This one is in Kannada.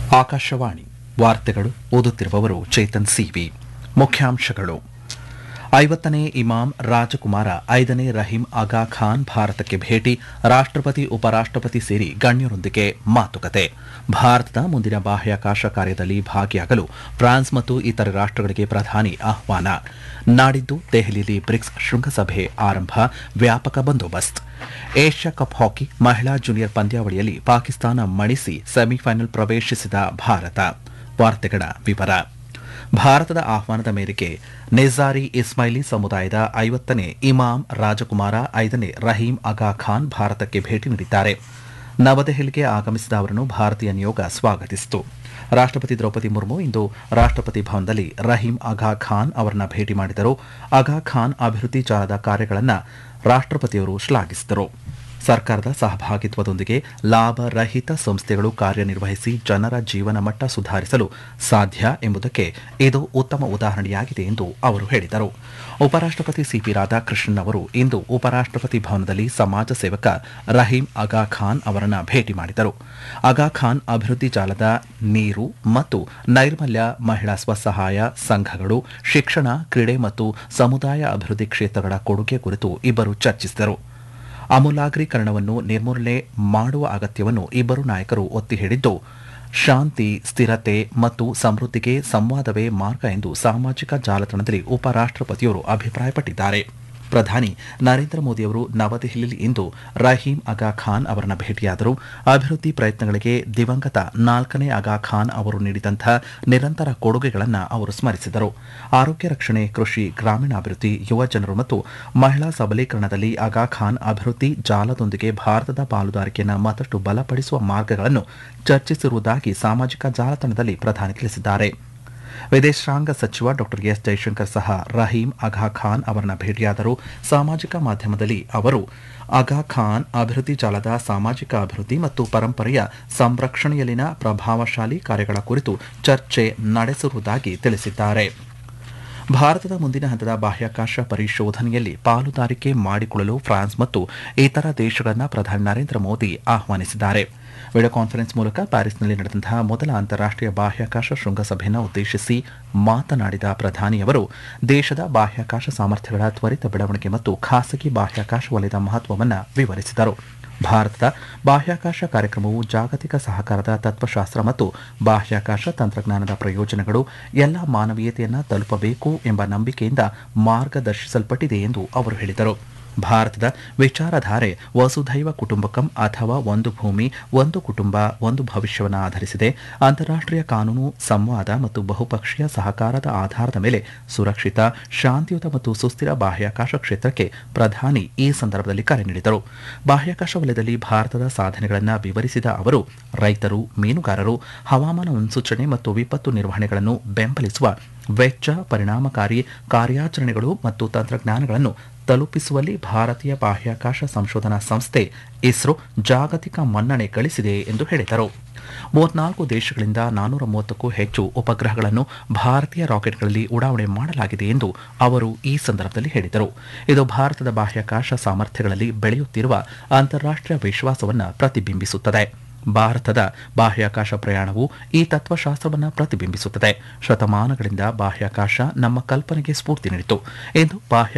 ಆಕಾಶವಾಣಿ ವಾರ್ತೆಗಳು ಓದುತ್ತಿರುವವರು ಚೇತನ್ ಸಿವಿ ಮುಖ್ಯಾಂಶಗಳು ಐವತ್ತನೇ ಇಮಾಮ್ ರಾಜಕುಮಾರ ಐದನೇ ರಹೀಂ ಆಗಾ ಖಾನ್ ಭಾರತಕ್ಕೆ ಭೇಟಿ ರಾಷ್ಟ್ರಪತಿ ಉಪರಾಷ್ಟ್ರಪತಿ ಸೇರಿ ಗಣ್ಯರೊಂದಿಗೆ ಮಾತುಕತೆ ಭಾರತದ ಮುಂದಿನ ಬಾಹ್ಯಾಕಾಶ ಕಾರ್ಯದಲ್ಲಿ ಭಾಗಿಯಾಗಲು ಫ್ರಾನ್ಸ್ ಮತ್ತು ಇತರೆ ರಾಷ್ಟ್ರಗಳಿಗೆ ಪ್ರಧಾನಿ ಆಹ್ವಾನ ನಾಡಿದ್ದು ದೆಹಲಿಯಲ್ಲಿ ಬ್ರಿಕ್ಸ್ ಶೃಂಗಸಭೆ ಆರಂಭ ವ್ಯಾಪಕ ಬಂದೋಬಸ್ತ್ ಏಷ್ಯಾ ಕಪ್ ಹಾಕಿ ಮಹಿಳಾ ಜೂನಿಯರ್ ಪಂದ್ಯಾವಳಿಯಲ್ಲಿ ಪಾಕಿಸ್ತಾನ ಮಣಿಸಿ ಸೆಮಿಫೈನಲ್ ಪ್ರವೇಶಿಸಿದ ಭಾರತ ವಾರ್ತೆಗಳ ವಿವರ ಭಾರತದ ಆಹ್ವಾನದ ಮೇರೆಗೆ ನಿಜಾರಿ ಇಸ್ಮಾಯಿಲಿ ಸಮುದಾಯದ ಐವತ್ತನೇ ಇಮಾಮ್ ರಾಜಕುಮಾರ ಐದನೇ ರಹೀಂ ಆಗಾ ಖಾನ್ ಭಾರತಕ್ಕೆ ಭೇಟಿ ನೀಡಿದ್ದಾರೆ ನವದೆಹಲಿಗೆ ಆಗಮಿಸಿದ ಅವರನ್ನು ಭಾರತೀಯ ನಿಯೋಗ ಸ್ವಾಗತಿಸಿತು ರಾಷ್ಟ್ರಪತಿ ದ್ರೌಪದಿ ಮುರ್ಮು ಇಂದು ರಾಷ್ಟ್ರಪತಿ ಭವನದಲ್ಲಿ ರಹೀಂ ಆಗಾ ಖಾನ್ ಅವರನ್ನ ಭೇಟಿ ಮಾಡಿದರು ಆಗಾ ಖಾನ್ ಅಭಿವೃದ್ಧಿ ಜಾಲದ ಕಾರ್ಯಗಳನ್ನು ರಾಷ್ಟ್ರಪತಿಯವರು ಶ್ಲಾಘಿಸಿದರು ಸರ್ಕಾರದ ಸಹಭಾಗಿತ್ವದೊಂದಿಗೆ ಲಾಭರಹಿತ ಸಂಸ್ಥೆಗಳು ಕಾರ್ಯನಿರ್ವಹಿಸಿ ಜನರ ಜೀವನ ಮಟ್ಟ ಸುಧಾರಿಸಲು ಸಾಧ್ಯ ಎಂಬುದಕ್ಕೆ ಇದು ಉತ್ತಮ ಉದಾಹರಣೆಯಾಗಿದೆ ಎಂದು ಅವರು ಹೇಳಿದರು ಉಪರಾಷ್ಟ್ರಪತಿ ಸಿಪಿ ರಾಧಾಕೃಷ್ಣನ್ ಅವರು ಇಂದು ಉಪರಾಷ್ಟ್ರಪತಿ ಭವನದಲ್ಲಿ ಸಮಾಜ ಸೇವಕ ರಹೀಂ ಆಗಾ ಖಾನ್ ಅವರನ್ನ ಭೇಟಿ ಮಾಡಿದರು ಆಗಾ ಖಾನ್ ಅಭಿವೃದ್ಧಿ ಜಾಲದ ನೀರು ಮತ್ತು ನೈರ್ಮಲ್ಯ ಮಹಿಳಾ ಸ್ವಸಹಾಯ ಸಂಘಗಳು ಶಿಕ್ಷಣ ಕ್ರೀಡೆ ಮತ್ತು ಸಮುದಾಯ ಅಭಿವೃದ್ಧಿ ಕ್ಷೇತ್ರಗಳ ಕೊಡುಗೆ ಕುರಿತು ಇಬ್ಬರು ಚರ್ಚಿಸಿದರು ಅಮೂಲಾಗ್ರೀಕರಣವನ್ನು ನಿರ್ಮೂಲನೆ ಮಾಡುವ ಅಗತ್ಯವನ್ನು ಇಬ್ಬರು ನಾಯಕರು ಒತ್ತಿ ಹೇಳಿದ್ದು ಶಾಂತಿ ಸ್ಥಿರತೆ ಮತ್ತು ಸಮೃದ್ಧಿಗೆ ಸಂವಾದವೇ ಮಾರ್ಗ ಎಂದು ಸಾಮಾಜಿಕ ಜಾಲತಾಣದಲ್ಲಿ ಉಪರಾಷ್ಟ್ರಪತಿಯವರು ಅಭಿಪ್ರಾಯಪಟ್ಟಿದ್ದಾರೆ ಪ್ರಧಾನಿ ನರೇಂದ್ರ ಮೋದಿಯವರು ನವದೆಹಲಿಯಲ್ಲಿ ಇಂದು ರಹೀಂ ಆಗಾ ಖಾನ್ ಅವರನ್ನ ಭೇಟಿಯಾದರು ಅಭಿವೃದ್ಧಿ ಪ್ರಯತ್ನಗಳಿಗೆ ದಿವಂಗತ ನಾಲ್ಕನೇ ಆಗಾ ಖಾನ್ ಅವರು ನೀಡಿದಂಥ ನಿರಂತರ ಕೊಡುಗೆಗಳನ್ನು ಅವರು ಸ್ಮರಿಸಿದರು ಆರೋಗ್ಯ ರಕ್ಷಣೆ ಕೃಷಿ ಗ್ರಾಮೀಣಾಭಿವೃದ್ಧಿ ಯುವ ಜನರು ಮತ್ತು ಮಹಿಳಾ ಸಬಲೀಕರಣದಲ್ಲಿ ಆಗಾ ಖಾನ್ ಅಭಿವೃದ್ಧಿ ಜಾಲದೊಂದಿಗೆ ಭಾರತದ ಪಾಲುದಾರಿಕೆಯನ್ನು ಮತ್ತಷ್ಟು ಬಲಪಡಿಸುವ ಮಾರ್ಗಗಳನ್ನು ಚರ್ಚಿಸಿರುವುದಾಗಿ ಸಾಮಾಜಿಕ ಜಾಲತಾಣದಲ್ಲಿ ಪ್ರಧಾನಿ ತಿಳಿಸಿದ್ದಾರೆ ವಿದೇಶಾಂಗ ಸಚಿವ ಡಾ ಎಸ್ ಜೈಶಂಕರ್ ಸಹ ರಹೀಂ ಆಗಾ ಖಾನ್ ಅವರನ್ನ ಭೇಟಿಯಾದರು ಸಾಮಾಜಿಕ ಮಾಧ್ಯಮದಲ್ಲಿ ಅವರು ಆಗಾ ಖಾನ್ ಅಭಿವೃದ್ಧಿ ಜಾಲದ ಸಾಮಾಜಿಕ ಅಭಿವೃದ್ಧಿ ಮತ್ತು ಪರಂಪರೆಯ ಸಂರಕ್ಷಣೆಯಲ್ಲಿನ ಪ್ರಭಾವಶಾಲಿ ಕಾರ್ಯಗಳ ಕುರಿತು ಚರ್ಚೆ ನಡೆಸಿರುವುದಾಗಿ ತಿಳಿಸಿದ್ದಾರೆ ಭಾರತದ ಮುಂದಿನ ಹಂತದ ಬಾಹ್ಯಾಕಾಶ ಪರಿಶೋಧನೆಯಲ್ಲಿ ಪಾಲುದಾರಿಕೆ ಮಾಡಿಕೊಳ್ಳಲು ಫ್ರಾನ್ಸ್ ಮತ್ತು ಇತರ ದೇಶಗಳನ್ನು ಪ್ರಧಾನಿ ನರೇಂದ್ರ ಮೋದಿ ಆಹ್ವಾನಿಸಿದ್ದಾರೆ ವಿಡಿಯೋ ಕಾನ್ಫರೆನ್ಸ್ ಮೂಲಕ ಪ್ಯಾರಿಸ್ನಲ್ಲಿ ನಡೆದಂತಹ ಮೊದಲ ಅಂತಾರಾಷ್ಟೀಯ ಬಾಹ್ಯಾಕಾಶ ಶೃಂಗಸಭೆಯನ್ನು ಉದ್ದೇಶಿಸಿ ಮಾತನಾಡಿದ ಪ್ರಧಾನಿಯವರು ದೇಶದ ಬಾಹ್ಯಾಕಾಶ ಸಾಮರ್ಥ್ಯಗಳ ತ್ವರಿತ ಬೆಳವಣಿಗೆ ಮತ್ತು ಖಾಸಗಿ ಬಾಹ್ಯಾಕಾಶ ವಲಯದ ಮಹತ್ವವನ್ನು ವಿವರಿಸಿದರು ಭಾರತದ ಬಾಹ್ಯಾಕಾಶ ಕಾರ್ಯಕ್ರಮವು ಜಾಗತಿಕ ಸಹಕಾರದ ತತ್ವಶಾಸ್ತ್ರ ಮತ್ತು ಬಾಹ್ಯಾಕಾಶ ತಂತ್ರಜ್ಞಾನದ ಪ್ರಯೋಜನಗಳು ಎಲ್ಲ ಮಾನವೀಯತೆಯನ್ನು ತಲುಪಬೇಕು ಎಂಬ ನಂಬಿಕೆಯಿಂದ ಮಾರ್ಗದರ್ಶಿಸಲ್ಪಟ್ಟಿದೆ ಎಂದು ಅವರು ಹೇಳಿದರು ಭಾರತದ ವಿಚಾರಧಾರೆ ವಸುಧೈವ ಕುಟುಂಬಕಂ ಅಥವಾ ಒಂದು ಭೂಮಿ ಒಂದು ಕುಟುಂಬ ಒಂದು ಭವಿಷ್ಯವನ್ನು ಆಧರಿಸಿದೆ ಅಂತಾರಾಷ್ಟೀಯ ಕಾನೂನು ಸಂವಾದ ಮತ್ತು ಬಹುಪಕ್ಷೀಯ ಸಹಕಾರದ ಆಧಾರದ ಮೇಲೆ ಸುರಕ್ಷಿತ ಶಾಂತಿಯುತ ಮತ್ತು ಸುಸ್ಥಿರ ಬಾಹ್ಯಾಕಾಶ ಕ್ಷೇತ್ರಕ್ಕೆ ಪ್ರಧಾನಿ ಈ ಸಂದರ್ಭದಲ್ಲಿ ಕರೆ ನೀಡಿದರು ಬಾಹ್ಯಾಕಾಶ ವಲಯದಲ್ಲಿ ಭಾರತದ ಸಾಧನೆಗಳನ್ನು ವಿವರಿಸಿದ ಅವರು ರೈತರು ಮೀನುಗಾರರು ಹವಾಮಾನ ಮುನ್ಸೂಚನೆ ಮತ್ತು ವಿಪತ್ತು ನಿರ್ವಹಣೆಗಳನ್ನು ಬೆಂಬಲಿಸುವ ವೆಚ್ಚ ಪರಿಣಾಮಕಾರಿ ಕಾರ್ಯಾಚರಣೆಗಳು ಮತ್ತು ತಂತ್ರಜ್ಞಾನಗಳನ್ನು ತಲುಪಿಸುವಲ್ಲಿ ಭಾರತೀಯ ಬಾಹ್ಯಾಕಾಶ ಸಂಶೋಧನಾ ಸಂಸ್ಥೆ ಇಸ್ರೋ ಜಾಗತಿಕ ಮನ್ನಣೆ ಗಳಿಸಿದೆ ಎಂದು ಹೇಳಿದರು ಮೂವತ್ನಾಲ್ಕು ದೇಶಗಳಿಂದ ನಾನೂರ ಮೂವತ್ತಕ್ಕೂ ಹೆಚ್ಚು ಉಪಗ್ರಹಗಳನ್ನು ಭಾರತೀಯ ರಾಕೆಟ್ಗಳಲ್ಲಿ ಉಡಾವಣೆ ಮಾಡಲಾಗಿದೆ ಎಂದು ಅವರು ಈ ಸಂದರ್ಭದಲ್ಲಿ ಹೇಳಿದರು ಇದು ಭಾರತದ ಬಾಹ್ಯಾಕಾಶ ಸಾಮರ್ಥ್ಯಗಳಲ್ಲಿ ಬೆಳೆಯುತ್ತಿರುವ ಅಂತಾರಾಷ್ಟೀಯ ವಿಶ್ವಾಸವನ್ನು ಪ್ರತಿಬಿಂಬಿಸುತ್ತದೆ ಭಾರತದ ಬಾಹ್ಯಾಕಾಶ ಪ್ರಯಾಣವು ಈ ತತ್ವಶಾಸ್ತ್ರವನ್ನು ಪ್ರತಿಬಿಂಬಿಸುತ್ತದೆ ಶತಮಾನಗಳಿಂದ ಬಾಹ್ಯಾಕಾಶ ನಮ್ಮ ಕಲ್ಪನೆಗೆ ಸ್ಫೂರ್ತಿ ನೀಡಿತು ಎಂದು ಬಾಹ್ಯ